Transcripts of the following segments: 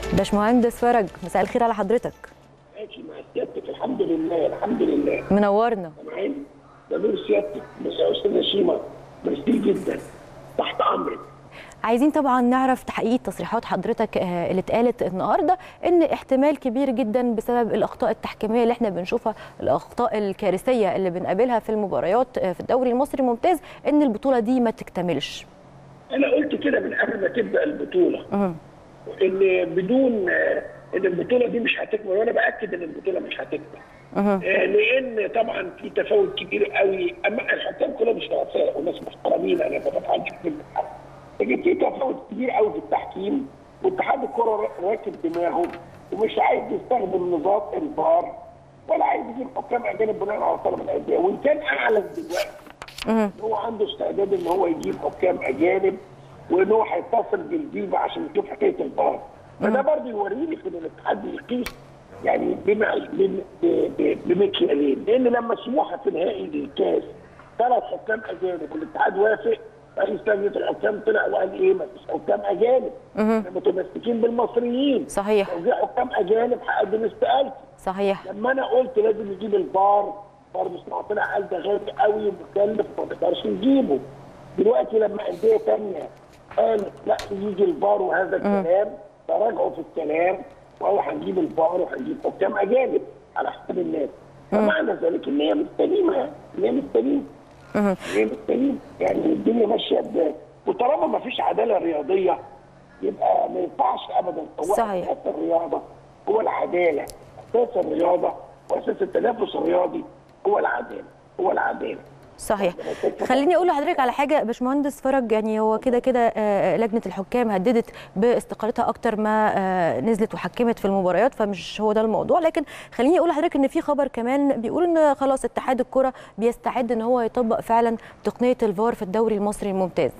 باشمهندس فرج مساء الخير على حضرتك ماشي مع سيادتك الحمد لله الحمد لله منورنا سامعين ده نور سيادتك بس يا استاذه شيماء ميرسي جدا تحت امرك عايزين طبعا نعرف تحقيق تصريحات حضرتك آه، اللي اتقالت النهارده ان احتمال كبير جدا بسبب الاخطاء التحكيميه اللي احنا بنشوفها الاخطاء الكارثيه اللي بنقابلها في المباريات آه، في الدوري المصري الممتاز ان البطوله دي ما تكتملش انا قلت كده من قبل ما تبدا البطوله مهم. ان بدون آه، ان البطوله دي مش هتكمل وانا باكد ان البطوله مش هتكمل مهم. آه، لان طبعا في تفاوت كبير قوي اما الحكام كلهم مش رؤساء وناس محترمين انا ما بفهمش في الحكم لكن في تفاوت كبير قوي في التحكيم واتحاد الكره راكب دماغه ومش عايز يستخدم نظام الفار ولا عايز يجيب حكام اجانب بناء على طلب الانديه وان كان اعلن دلوقتي مهم. هو عنده استعداد ان هو يجيب حكام اجانب وان هو هيتصل بالفيفا عشان يشوف حكايه الفار فده برضه يوريني في ان الاتحاد يقيس يعني بمع بم- ب- ب- بمكيالين لان لما سموحه في نهائي الكاس ثلاث حكام اجانب والاتحاد وافق رئيس لجنه الحكام طلع وقال ايه ما فيش حكام اجانب احنا متمسكين بالمصريين صحيح لو جه حكام اجانب هقدم استقالتي صحيح لما انا قلت لازم نجيب الفار فار مصطفى طلع قال ده غالي قوي ومكلف وما نقدرش نجيبه دلوقتي لما انديه ثانيه قالت لا يجي الفار وهذا الكلام تراجعوا في الكلام وهو هنجيب الفار وهنجيب حكام اجانب على حساب الناس فمعنى ذلك ان هي مش سليمه يعني ان هي مش سليمه مهم. هي مش سليمه يعني الدنيا ماشيه ب وطالما ما فيش عداله رياضيه يبقى ما ينفعش ابدا هو صحيح. اساس الرياضه هو العداله اساس الرياضه واساس التنافس الرياضي هو العداله هو العداله صحيح خليني اقول لحضرتك على حاجه باشمهندس فرج يعني هو كده كده آه، لجنه الحكام هددت باستقالتها اكتر ما آه، نزلت وحكمت في المباريات فمش هو ده الموضوع لكن خليني اقول لحضرتك ان في خبر كمان بيقول ان خلاص اتحاد الكره بيستعد ان هو يطبق فعلا تقنيه الفار في الدوري المصري الممتاز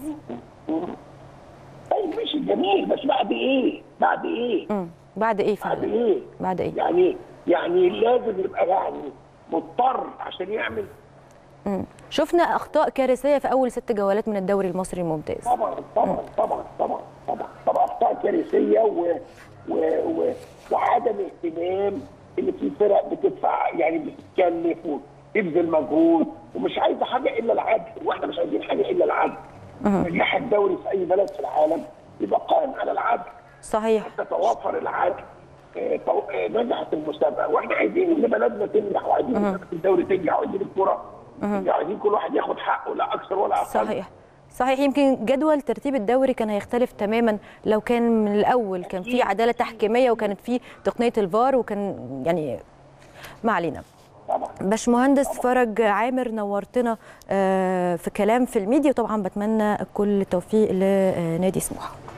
طيب ماشي جميل بس بعد ايه؟ بعد ايه؟ مم. بعد ايه بعد فعلا ايه؟ بعد ايه يعني يعني لازم يبقى يعني مضطر عشان يعمل مم. شفنا اخطاء كارثيه في اول ست جولات من الدوري المصري الممتاز طبعا طبعا طبعا طبعا طبعا طبعا اخطاء كارثيه و و و وعدم اهتمام ان في فرق بتدفع يعني بتتكلف وتبذل مجهود ومش عايزه حاجه الا العدل واحنا مش عايزين حاجه الا العدل نجاح الدوري في اي بلد في العالم يبقى قائم على العدل صحيح تتوافر العدل آه، تو- آه، نجحت المسابقه واحنا عايزين ان بلدنا تنجح وعايزين مسابقه الدوري تنجح وعايزين الكره تنجح وعايزين كل واحد ياخد حقه لا اكثر ولا اقل صحيح صحيح يمكن جدول ترتيب الدوري كان هيختلف تماما لو كان من الاول كان في عداله تحكيميه وكانت في تقنيه الفار وكان يعني ما علينا طبعا باشمهندس فرج عامر نورتنا آه، في كلام في الميديا وطبعا بتمنى كل التوفيق لنادي سموحه